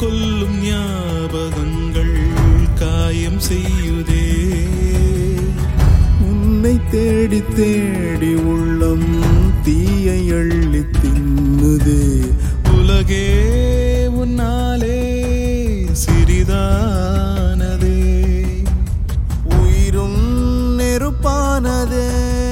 கொல்லும் ஞாபகங்கள் காயம் செய்யுதே உன்னை தேடி தேடி உள்ளம் தீயை அள்ளி தின்னுதே உலகே உன்னாலே சிறிதானதே உயிரும் நெருப்பானதே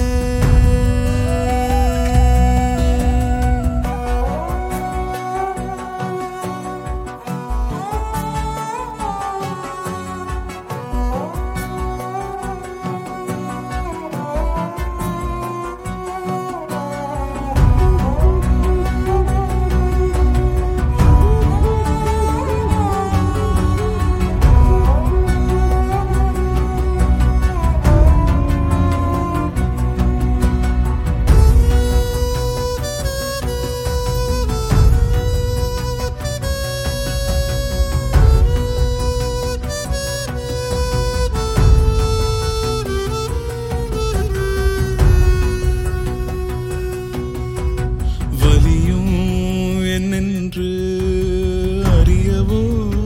வலியும் என்னென்று அறியவோ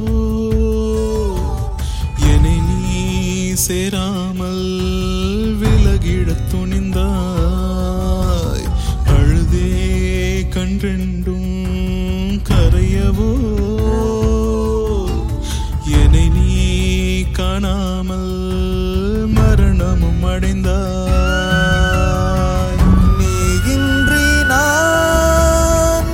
என்னை நீ சேராமல் விலகிடத் துணிந்தாய் அழுதே கன்றெண்டும் கரையவோ என்னை நீ காணாமல் மரணமும் அடைந்தாய் நீ இன்றி நான்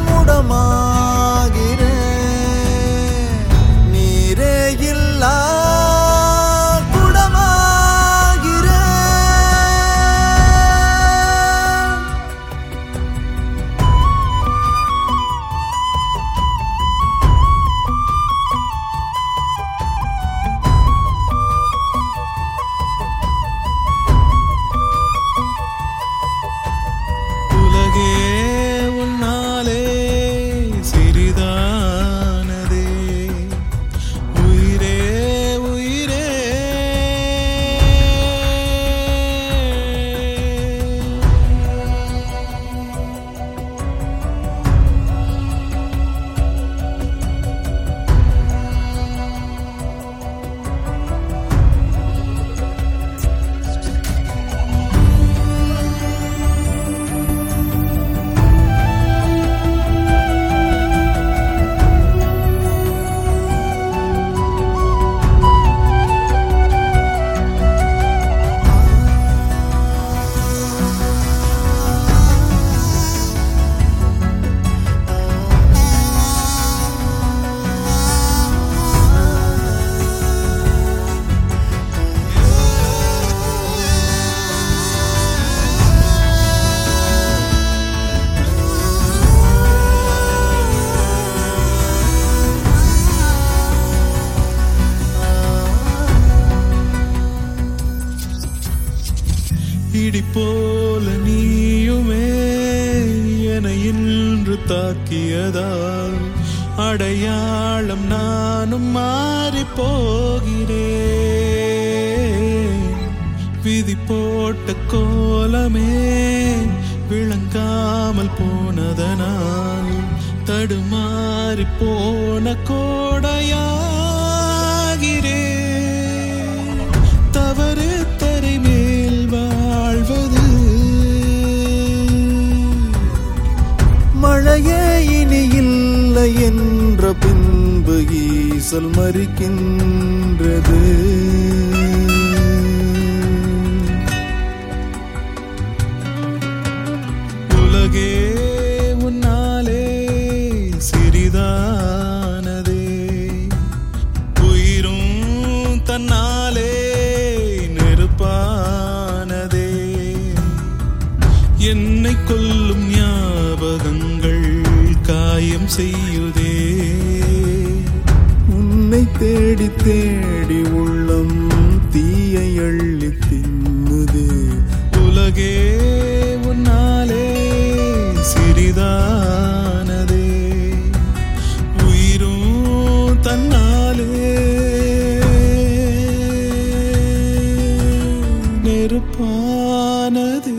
முடமாகிறேன் நீரே இல்லா குடமாகிறேன் உலகே உன்னாலே சிறிதானதே உயிரே உயிரே இடி போல நீயுமே என இன்று தாக்கியதால் அடையாளம் நானும் மாறி போகிறேன் விதி போட்ட கோலமே விளங்காமல் போனதனால் தடுமாறி போன கோடையாகிறேன் தவறு தரை மேல் வாழ்வது மழையே இனி இல்லை என்ற பின்பு ஈசல் மறிக்கின்றது உலகே உன்னாலே சிறிதானதே உயிரும் தன்னாலே நெருப்பானதே என்னை கொல்லும் ஞாபகங்கள் காயம் செய்யுதே உன்னை தேடி தேடி உள்ளம் தீயை அள்ளி தின்னுதே உலகே உன்னாலே சிறிதானதே உயிரும் தன்னாலே நெருப்பானதே